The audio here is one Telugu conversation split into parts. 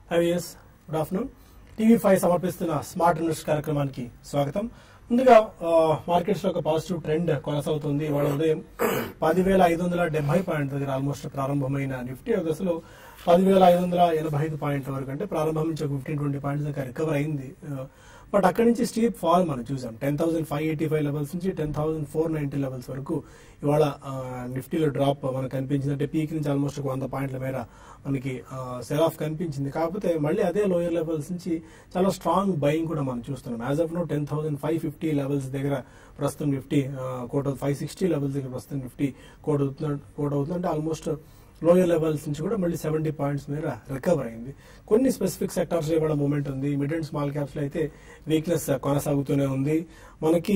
IVS good afternoon TV five సమర్పిస్తున్న స్మార్ట్ ఇన్వెస్ట్ కార్యక్రమానికి స్వాగతం ముందుగా మార్కెట్స్ లో ఒక పాజిటివ్ ట్రెండ్ కొనసాగుతుంది ఇవాళ ఉదయం పదివేల ఐదు వందల డెబ్బై పాయింట్ దగ్గర ఆల్మోస్ట్ ప్రారంభమైన నిఫ్టీ ఒక దశలో పదివేల ఐదు వందల ఎనభై ఐదు పాయింట్ల వరకు అంటే ప్రారంభం నుంచి ఒక ఫిఫ్టీన్ ట్వంటీ పాయింట్స్ దాకా రికవర్ అయింది బట్ అక్కడి నుంచి స్టీప్ ఫాల్ మనం చూసాం ten thousand five eighty five levels నుంచి ten thousand four ninety levels వరకు ఇవాళ ఆ, నిఫ్టీలో డ్రాప్ మనకు కనిపించింది అంటే పీక్ నుంచి ఆల్మోస్ట్ ఒక వంద పాయింట్ల మేర మనకి సెల్ ఆఫ్ కనిపించింది కాకపోతే మళ్ళీ అదే లోయర్ లెవెల్స్ నుంచి చాలా స్ట్రాంగ్ బయింగ్ కూడా మనం చూస్తున్నాం as of now ten thousand five fifty levels దగ్గర ప్రస్తుతం Nifty quote five sixty levels దగ్గర ప్రస్తుతం నిఫ్టీ కోట్ అవుతుంది కోట్ అవుతుంది అంటే ఆల్మోస్ట్ లోయర్ లెవెల్స్ నుంచి కూడా మళ్ళీ సెవెంటీ పాయింట్స్ మేర రికవర్ అయింది కొన్ని స్పెసిఫిక్ సెక్టార్స్ ఇవాళ మూమెంట్ ఉంది మిడ్ అండ్ స్మాల్ క్యాప్స్ లో అయితే వీక్నెస్ కొనసాగుతూనే ఉంది మనకి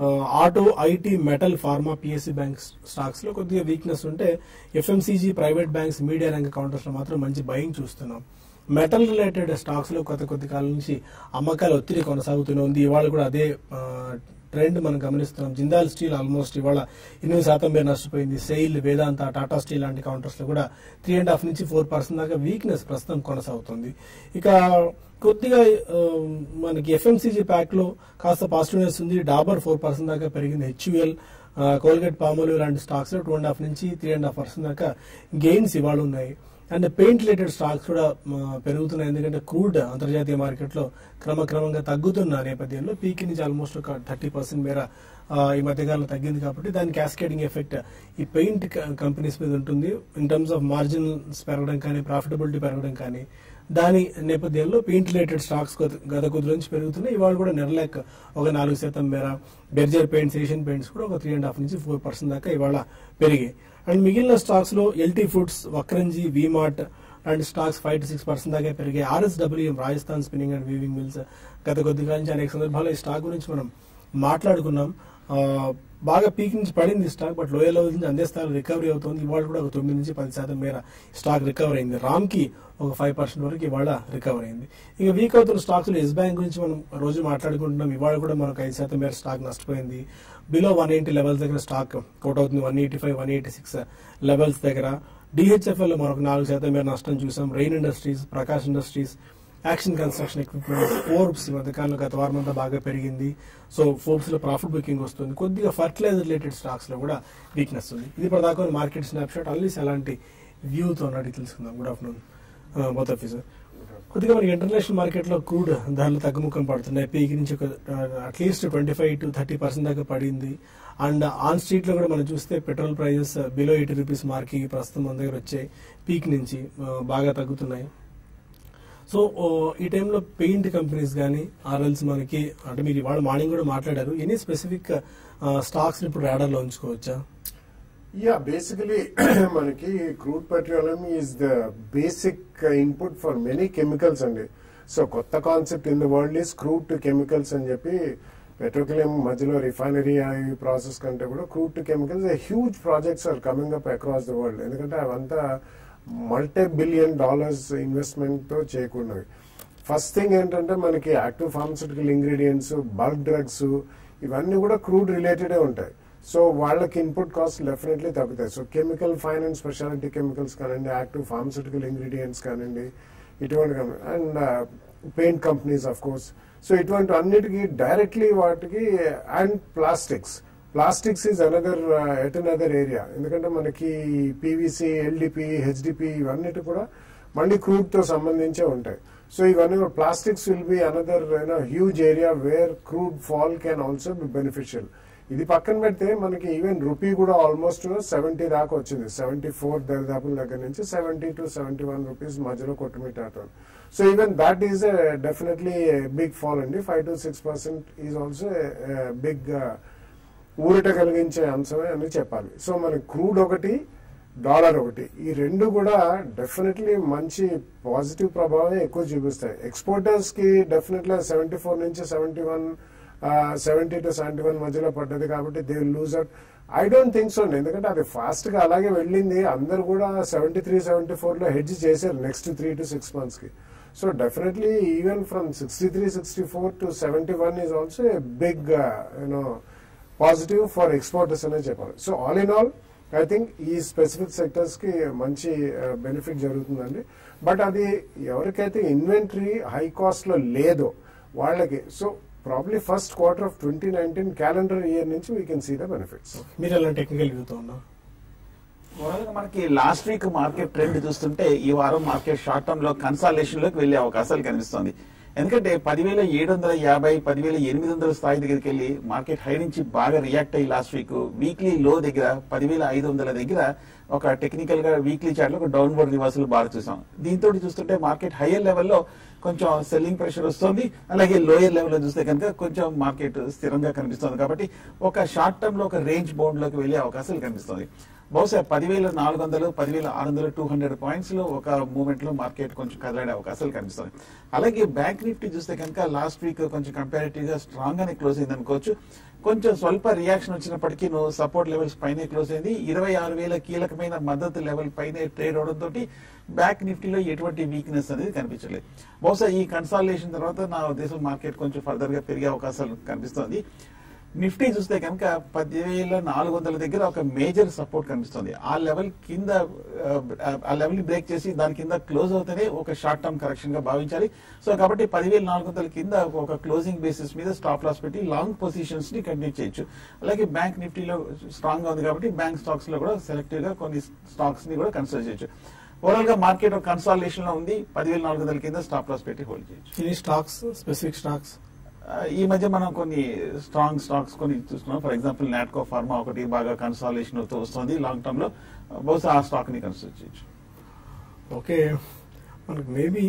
auto IT metal pharma PSU bank stocks లో కొద్దిగా వీక్నెస్ ఉంటే ఎఫ్ఎంసీజీ ప్రైవేట్ బ్యాంక్స్ మీడియా రంగ కౌంటర్స్ లో మాత్రం మంచి బయింగ్ చూస్తున్నాం మెటల్ రిలేటెడ్ స్టాక్స్ లో కొత్త కొద్ది కాలం నుంచి అమ్మకాల ఒత్తిడి కొనసాగుతూనే ఉంది ఇవాళ కూడా అదే ట్రెండ్ మనం గమనిస్తున్నాం జిందాల్ స్టీల్ ఆల్మోస్ట్ ఇవాళ ఎనిమిది శాతం మేర నష్టపోయింది సెయిల్ వేదాంత టాటా స్టీల్ లాంటి కౌంటర్స్ లో కూడా త్రీ అండ్ హాఫ్ నుంచి ఫోర్ పర్సెంట్ దాకా వీక్నెస్ ప్రస్తుతం కొనసాగుతుంది ఇక కొద్దిగా ఆ, మనకి ఎఫ్ఎంసీజీ ప్యాక్ లో కాస్త పాజిటివ్నెస్ ఉంది డాబర్ ఫోర్ పర్సెంట్ దాకా పెరిగింది హెచ్యుఎల్ కోల్గేట్ పామోలివ్ లాంటి స్టాక్స్ లో టూ అండ్ హాఫ్ నుంచి త్రీ అండ్ హాఫ్ పర్సెంట్ దాకా గెయిన్స్ ఇవాళ ఉన్నాయి అండ్ పెయింట్ రిలేటెడ్ స్టాక్స్ కూడా మ, పెరుగుతున్నాయి ఎందుకంటే క్రూడ్ అంతర్జాతీయ మార్కెట్లో క్రమక్రమంగా తగ్గుతున్న నేపథ్యంలో పీక్ నుంచి ఆల్మోస్ట్ ఒక థర్టీ పర్సెంట్ మేర ఆ, ఈ మధ్యకాలంలో తగ్గింది కాబట్టి దాని క్యాస్కేడింగ్ ఎఫెక్ట్ ఈ పెయింట్ కంపెనీస్ మీద ఉంటుంది ఇన్ టర్మ్స్ ఆఫ్ మార్జిన్స్ పెరగడం కానీ ప్రాఫిటబిలిటీ పెరగడం కానీ దాని నేపథ్యంలో పెయింట్ రిలేటెడ్ స్టాక్స్ గత- గత కొద్ది నుంచి పెరుగుతున్నాయి ఇవాళ కూడా నెరలేక ఒక నాలుగు శాతం మేర బెర్జర్ పెయింట్స్ ఏషియన్ పెయింట్స్ కూడా ఒక త్రీ అండ్ హాఫ్ నుంచి ఫోర్ పర్సెంట్ దాకా ఇవాళ పెరిగాయి అండ్ మిగిలిన స్టాక్స్ లో ఎల్టీ ఫుడ్స్ వక్రంజీ వీమార్ట్ లాంటి stocks five to six percent దాకా పెరిగాయి RSWM Rajasthan spinning and weaving mills గత కొద్ది కాలం నుంచి అనేక సందర్భాల్లో ఈ స్టాక్ గురించి మనం మాట్లాడుకున్నాం ఆ, బాగా పీక్ నుంచి పడింది ఈ స్టాక్ బట్ లోయర్ లెవెల్ నుంచి అందే స్థాయిలో రికవరీ అవుతుంది ఇవాళ కూడా ఒక తొమ్మిది నుంచి పది శాతం మేర స్టాక్ రికవర్ అయింది రామ్ కి ఒక ఫైవ్ పర్సెంట్ వరకు ఇవాళ రికవర్ అయింది ఇక వీక్ అవుతున్న స్టాక్స్ లో ఎస్ బ్యాంక్ గురించి మనం రోజు మాట్లాడుకుంటున్నాం ఇవాళ కూడా మనకు ఐదు శాతం మేర స్టాక్ నష్టపోయింది బిలో వన్ ఎయిటీ లెవెల్స్ దగ్గర స్టాక్ కోట్ అవుతుంది one eighty five one eighty six levels దగ్గర డిహెచ్ఎఫ్ఎల్ లో మనకు నాలుగు శాతం మేర నష్టం చూసాం rain industries Prakash industries action construction equipment Forbes ఈ మధ్యకాలంలో గత వారం అంతా బాగా పెరిగింది సో ఫోర్బ్స్ లో ప్రాఫిట్ బుకింగ్ వస్తుంది కొద్దిగా ఫర్టిలైజర్ రిలేటెడ్ స్టాక్స్ లో కూడా వీక్నెస్ ఉంది ఇది ప్రధాన మార్కెట్ స్నాప్ షాట్ అల్లీస్ ఎలాంటి వ్యూతో అడిగి తెలుసుకుందాం good afternoon both of sir కొద్దిగా మనకి ఇంటర్నేషనల్ మార్కెట్ లో క్రూడ్ ధరలు తగ్గుముఖం పడుతున్నాయి పీక్ నుంచి ఒక at least twenty five to thirty percent దాకా పడింది అండ్ ఆన్ స్ట్రీట్ లో కూడా మనం చూస్తే petrol prices below eighty rupees mark ప్రస్తుతం మన దగ్గర వచ్చాయి పీక్ నుంచి ఆ, బాగా తగ్గుతున్నాయి సో ఓ, ఈ టైంలో పెయింట్ కంపెనీస్ కానీ ఆర్ఎల్స్ మనకి అంటే మీరు ఇవాళ మార్నింగ్ కూడా మాట్లాడారు ఎనీ స్పెసిఫిక్ స్టాక్స్ ఇప్పుడు రాడర్ లో ఉంచుకోవచ్చా యా బేసికలీ మనకి crude petroleum is the basic input for many chemicals అండి సో కొత్త concept in the world is crude to chemicals అని చెప్పి పెట్రోకెలియం మధ్యలో రిఫైనరీ ఈ ప్రాసెస్ కంటే కూడా crude to chemicals huge projects are coming up across the world ఎందుకంటే అవంతా మల్టీ బిలియన్ డాలర్స్ ఇన్వెస్ట్మెంట్ తో చేయకూడదు ఫస్ట్ థింగ్ ఏంటంటే మనకి active pharmaceutical ingredients bulk drugs ఇవన్నీ కూడా క్రూడ్ రిలేటెడే ఉంటాయి సో వాళ్ళకి ఇన్పుట్ కాస్ట్ డెఫినెట్లీ తగ్గుతాయి so chemical finance specialty chemicals కానివ్వండి యాక్టివ్ ఫార్మస్యూటికల్ ఇంగ్రీడియంట్స్ కానివ్వండి ఇటువంటి and paint companies of course so ఇటువంటి అన్నిటికీ డైరెక్ట్లీ వాటికి and plastics plastics is another at another area ఎందుకంటే మనకి పీవీసీ ఎల్డిపి హెచ్డిపి ఇవన్నిటి కూడా మళ్ళీ క్రూడ్ తో సంబంధించే ఉంటాయి సో ఇవన్నీ plastics will be another huge area where crude fall can also be beneficial ఇది పక్కన పెడితే మనకి ఈవెన్ రూపీ కూడా ఆల్మోస్ట్ సెవెంటీ దాకా వచ్చింది సెవెంటీ ఫోర్ దరిదాపుల దగ్గర నుంచి seventy to seventy one rupees మధ్యలో కొట్టుమిట్టాడుతుంది so even that is definitely big fall అండి five to six percent is also big ఊరట కలిగించే అంశమే అని చెప్పాలి సో మనకి క్రూడ్ ఒకటి డాలర్ ఒకటి ఈ రెండు కూడా డెఫినెట్లీ మంచి పాజిటివ్ ప్రభావం ఎక్కువ చూపిస్తాయి ఎక్స్పోర్టర్స్ కి డెఫినెట్లీ సెవెంటీ ఫోర్ నుంచి seventy one seventy to seventy one మధ్యలో పడ్డది కాబట్టి they lose out I don't think so ఎందుకంటే అది ఫాస్ట్ గా అలాగే వెళ్ళింది అందరు కూడా సెవెంటీ త్రీ సెవెంటీ ఫోర్ లో హెడ్జ్ చేశారు next three to six months కి so definitely even from sixty three sixty four to seventy one is also big you know positive for exporters అనే చెప్పాలి so all in all I think ఈ స్పెసిఫిక్ సెక్టర్స్ కి మంచి బెనిఫిట్ జరుగుతుందండి బట్ అది ఎవరికైతే ఇన్వెంటరీ హై కాస్ట్ లో లేదో వాళ్ళకి so probably first quarter of twenty nineteen calendar year నుంచి we can see the benefits మీరు ఎలా టెక్నికల్ వ్యూతో ఉన్నారు ఓవరాల్ గా మనకి లాస్ట్ వీక్ మార్కెట్ ట్రెండ్ చూస్తుంటే ఈ వారం మార్కెట్ షార్ట్ టర్మ్ లో కన్సాలేషన్ లోకి వెళ్లే అవకాశాలు కనిపిస్తుంది ఎందుకంటే పదివేల ఏడు వందల యాభై పదివేల ఎనిమిది వందల స్థాయి దగ్గరికి వెళ్ళి మార్కెట్ హై నుంచి బాగా రియాక్ట్ అయ్యి లాస్ట్ వీక్ వీక్లీ లో దగ్గర పదివేల ఐదు వందల దగ్గర ఒక టెక్నికల్ గా వీక్లీ చార్ట్ లో ఒక డౌన్వర్డ్ రివర్సల్ బాగా చూసాం దీంతో చూస్తుంటే మార్కెట్ హైయర్ లెవెల్లో కొంచెం సెల్లింగ్ ప్రెషర్ వస్తుంది అలాగే లోయర్ లెవెల్లో చూస్తే కనుక కొంచెం మార్కెట్ స్థిరంగా కనిపిస్తుంది కాబట్టి ఒక షార్ట్ టర్మ్ లో ఒక రేంజ్ బౌండ్ లోకి వెళ్లే అవకాశాలు కనిపిస్తుంది బహుశా పదివేల నాలుగు వందలు పదివేల ఆరు వందలు టూ హండ్రెడ్ పాయింట్స్ లో ఒక మూవ్మెంట్ లో మార్కెట్ కొంచెం కదలాడే అవకాశాలు కనిపిస్తుంది అలాగే బ్యాంక్ నిఫ్టీ చూస్తే కనుక లాస్ట్ వీక్ కొంచెం కంపారిటివ్ గా స్ట్రాంగ్ గానే క్లోజ్ అయింది అనుకోవచ్చు కొంచెం స్వల్ప రియాక్షన్ వచ్చినప్పటికీ నువ్వు సపోర్ట్ లెవెల్స్ పైనే క్లోజ్ అయింది ఇరవై ఆరు వేల కీలకమైన మద్దతు లెవెల్ పైనే ట్రేడ్ అవడంతో బ్యాంక్ నిఫ్టీలో ఎటువంటి వీక్నెస్ అనేది కనిపించలేదు బహుశా ఈ కన్సాలేషన్ తర్వాత నా ఉద్దేశం మార్కెట్ కొంచెం ఫర్దర్ గా పెరిగే అవకాశాలు కనిపిస్తుంది నిఫ్టీ చూస్తే కనుక పదివేల నాలుగు వందల దగ్గర ఒక మేజర్ సపోర్ట్ కనిపిస్తుంది ఆ లెవెల్ కింద ఆ, ఆ లెవెల్ బ్రేక్ చేసి దాని కింద క్లోజ్ అవుతేనే ఒక షార్ట్ టర్మ్ కరెక్షన్ గా భావించాలి సో కాబట్టి పదివేల నాలుగు వందల కింద ఒక క్లోజింగ్ బేసిస్ మీద స్టాప్ లాస్ పెట్టి లాంగ్ పొజిషన్స్ ని కంటిన్యూ చేయొచ్చు అలాగే బ్యాంక్ నిఫ్టీలో స్ట్రాంగ్ గా ఉంది కాబట్టి బ్యాంక్ స్టాక్స్ లో కూడా సెలెక్టివ్ గా కొన్ని స్టాక్స్ ని కూడా కన్సిడర్ చేయొచ్చు ఓవరాల్ గా మార్కెట్ కన్సాలేషన్ లో ఉంది పదివేల నాలుగు వందల కింద స్టాప్ లాస్ పెట్టి హోల్డ్ చేయొచ్చు ఇది స్టాక్స్ స్పెసిఫిక్ స్టాక్స్ ఆ, ఈ మధ్య మనం కొన్ని స్ట్రాంగ్ స్టాక్స్ కొన్ని చూస్తున్నాం ఫర్ ఎగ్జాంపుల్ నాట్కో ఫార్మా ఒకటి బాగా కన్సాలేషన్ అవుతూ వస్తుంది లాంగ్ టర్మ్ లో బహుశా ఆ స్టాక్ ని కన్సిడర్ చేయొచ్చు ఓకే మనకు మేబీ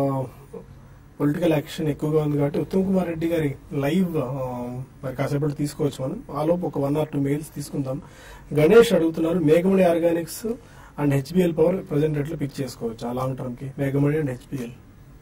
పొలిటికల్ యాక్షన్ ఎక్కువగా ఉంది కాబట్టి ఉత్తమ్ కుమార్ రెడ్డి గారి లైవ్ మరి కాసేపటి తీసుకోవచ్చు మనం ఆలోపు ఒక వన్ ఆర్ టూ మెయిల్స్ తీసుకుందాం గణేష్ అడుగుతున్నారు మేఘమణి organics and HBL power present రేట్లో పిక్ చేసుకోవచ్చు ఆ లాంగ్ టర్మ్ కి మేఘమణి and HBL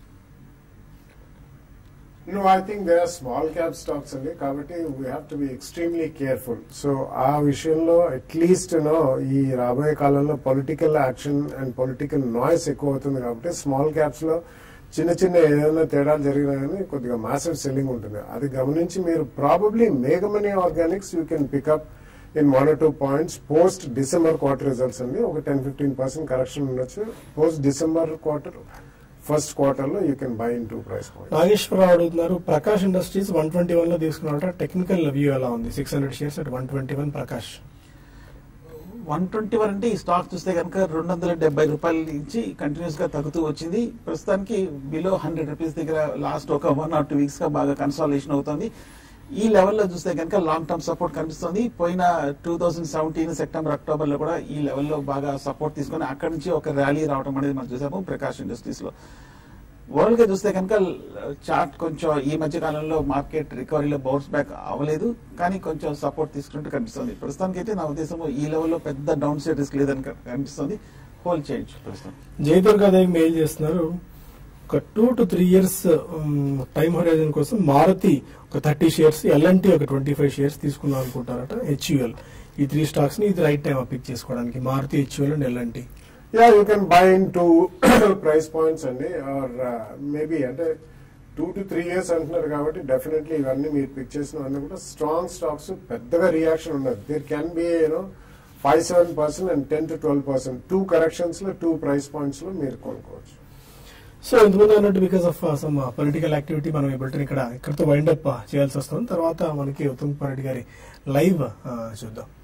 No, I think there are small cap stocks అండి కాబట్టి we have to be extremely careful so ఆ విషయంలో అట్లీస్ట్ యూనో ఈ రాబోయే కాలంలో political action and political noise ఎక్కువ అవుతుంది కాబట్టి స్మాల్ క్యాప్స్ లో చిన్న చిన్న ఏదైనా తేడాలు జరిగినా కానీ కొద్దిగా మాసివ్ సెల్లింగ్ ఉంటుంది అది గమనించి మీరు ప్రాబబ్లీ మేఘమనీ organics you can pick up in one or two points post December quarter results అండి ఒక టెన్ ఫిఫ్టీన్ పర్సెంట్ కరెక్షన్ ఉండొచ్చు post December quarter first quarter లో you can buy in two price point Nageswararao అడుగుతున్నారు Prakash industries one twenty one లో తీసుకున్నారట టెక్నికల్ వ్యూ ఎలా ఉంది six hundred shares at one twenty one Prakash one twenty one అంటే ఈ స్టాక్ చూస్తే కనుక రెండు వందల డెబ్బై రూపాయల నుంచి కంటిన్యూస్ గా తగ్గుతూ వచ్చింది ప్రస్తుతానికి బిలో హండ్రెడ్ రూపీస్ దగ్గర లాస్ట్ ఒక వన్ ఆర్ టూ వీక్స్ గా బాగా కన్సాలేషన్ అవుతుంది ఈ లెవెల్లో చూస్తే కనుక లాంగ్ టర్మ్ సపోర్ట్ కనిపిస్తుంది పోయిన two thousand seventeen September October లో కూడా ఈ లెవెల్లో బాగా సపోర్ట్ తీసుకొని అక్కడి నుంచి ఒక ర్యాలీ రావడం అనేది మనం చూసాము ప్రకాష్ ఇండస్ట్రీస్ లో ఓవరాల్ గా చూస్తే కనుక చార్ట్ కొంచెం ఈ మధ్య కాలంలో మార్కెట్ రికవరీలో బౌన్స్ బ్యాక్ అవ్వలేదు కానీ కొంచెం సపోర్ట్ తీసుకుంటూ కనిపిస్తుంది ప్రస్తుతానికి అయితే నా ఉద్దేశం ఈ లెవెల్లో పెద్ద డౌన్ సైడ్ రిస్క్ లేదని క- కనిపిస్తుంది హోల్డ్ చేయొచ్చు ప్రస్తుతం జయదుర్గాదేవి మెయిల్ చేస్తున్నారు ఒక two to three years time horizon కోసం మారుతి ఒక థర్టీ షేర్స్ ఎల్ఎన్టీ ఒక ట్వంటీ ఫైవ్ షేర్స్ తీసుకుందాం అనుకుంటారట హెచ్యుఎల్ ఈ త్రీ స్టాక్స్ ని ఇది రైట్ టైం పిక్ చేసుకోవడానికి Maruti HUL and L&T yeah you can buy in two price points అండి ఆర్ మేబీ అంటే టూ టు త్రీ ఇయర్స్ అంటున్నారు కాబట్టి డెఫినెట్లీ ఇవన్నీ మీరు పిక్ చేసినవన్నీ కూడా స్ట్రాంగ్ స్టాక్స్ పెద్దగా రియాక్షన్ ఉండదు there can be you know five seven percent and ten to twelve percent two corrections లో టూ ప్రైస్ పాయింట్స్ లో మీరు కొనుక్కోవచ్చు సో ఇంతకుముందు అన్నట్టు because of some political activity మనం ఈ బులెటిన్ ఇక్కడ ఇక్కడతో వైండ్ అప్ చేయాల్సి వస్తుంది తర్వాత మనకి ఉత్తమ్ కుమార్ రెడ్డి గారి లైవ్ చూద్దాం